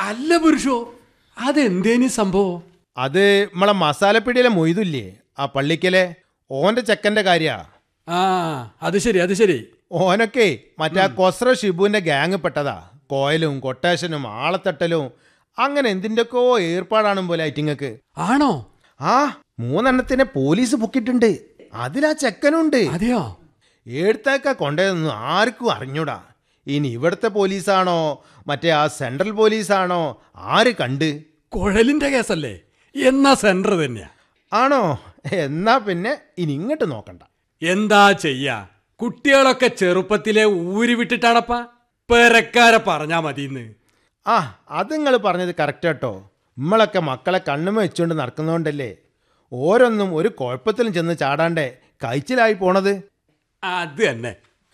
അല്ല പുരുഷോ അതെന്തേനി സംഭവം അത് നമ്മളെ മസാലപ്പിടിയിലെ മൊയ്തില്ലേ ആ പള്ളിക്കലെ ഓന്റെ ചെക്കന്റെ കാര്യ ആ അത് ശരി അത് ശരി ഓനൊക്കെ മറ്റേ ആ കൊസ്ര ഷിബുവിന്റെ ഗ്യാങ് പെട്ടതാ കോയലും കൊട്ടേഷനും ആളത്തട്ടലും അങ്ങനെ എന്തിൻ്റെക്കോ ഏർപ്പാടാണ് പോലെ ഐറ്റിങ്ങക്ക് ആണോ ആ മൂന്നെണ്ണത്തിനെ പോലീസ് പൊക്കിയിട്ടുണ്ട് അതിലാ ചെക്കനുണ്ട് അതെയോ എടുത്തേക്ക കൊണ്ടേതൊന്നും ആർക്കും അറിഞ്ഞൂടാ ഇനി ഇവിടുത്തെ പോലീസാണോ മറ്റേ ആ സെൻട്രൽ പോലീസാണോ ആര് കണ്ട് കുഴലിന്റെ കേസല്ലേ എന്നാ സെന്റർ തന്നെയാ ആണോ എന്നാ പിന്നെ ഇനി ഇങ്ങോട്ട് നോക്കണ്ട എന്താ ചെയ്യാ കുട്ടികളൊക്കെ ചെറുപ്പത്തിലെ ഊരി വിട്ടിട്ടാണപ്പാ പെരക്കാരെ പറഞ്ഞാ മതിന്ന് ആ അത് നിങ്ങൾ പറഞ്ഞത് കറക്റ്റ് കേട്ടോ നമ്മളൊക്കെ മക്കളെ കണ്ണുമ വെച്ചുകൊണ്ട് നടക്കുന്നതുകൊണ്ടല്ലേ ഓരോന്നും ഒരു കുഴപ്പത്തിലും ചെന്ന് ചാടാണ്ടേ കഴിച്ചിലായി പോണത് അത് തന്നെ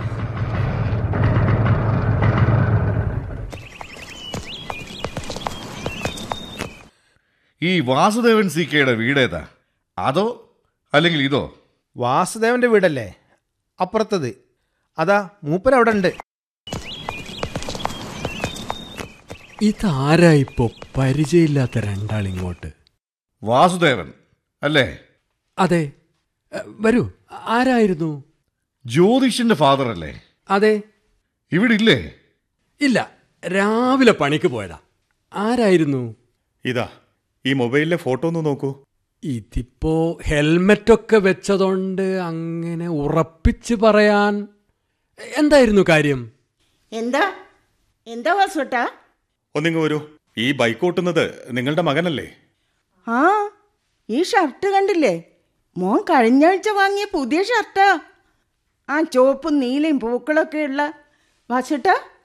ഈ വാസുദേവൻ സി കെയുടെ വീടേതാ അതോ അല്ലെങ്കിൽ ഇതോ വാസുദേവന്റെ വീടല്ലേ അപ്പുറത്തത് അതാ മൂപ്പരവിടെ ഉണ്ട് ഇതാരാ ഇപ്പോ പരിചയമില്ലാത്ത രണ്ടാളിങ്ങോട്ട് വാസുദേവൻ അല്ലേ അതെ എ, വരൂ ആരായിരുന്നു ജ്യോതിഷിന്റെ ഫാദർ അല്ലേ അതെ ഇവിടെ ഇല്ലേ ഇല്ല രാവിലെ പണിക്ക് പോയതാ ആരായിരുന്നു ഇതാ ഈ മൊബൈലിലെ ഫോട്ടോ ഒന്ന് നോക്കൂ ഇതിപ്പോ ഹെൽമെറ്റൊക്കെ വെച്ചതുകൊണ്ട് അങ്ങനെ ഉറപ്പിച്ച് പറയാൻ എന്തായിരുന്നു കാര്യം എന്താ എന്താ വാസുട്ടാ ഒന്നിങ്ങ് വരൂ ഈ ബൈക്ക് ഓട്ടുന്നത് നിങ്ങളുടെ മകനല്ലേ ആ ഈ ഷർട്ട് കണ്ടില്ലേ മോൻ കഴിഞ്ഞ ആഴ്ച വാങ്ങിയ പുതിയ ഷർട്ടാ ആ ചുവപ്പും നീലയും പൂക്കളൊക്കെ ഉള്ള വാസുട്ടാ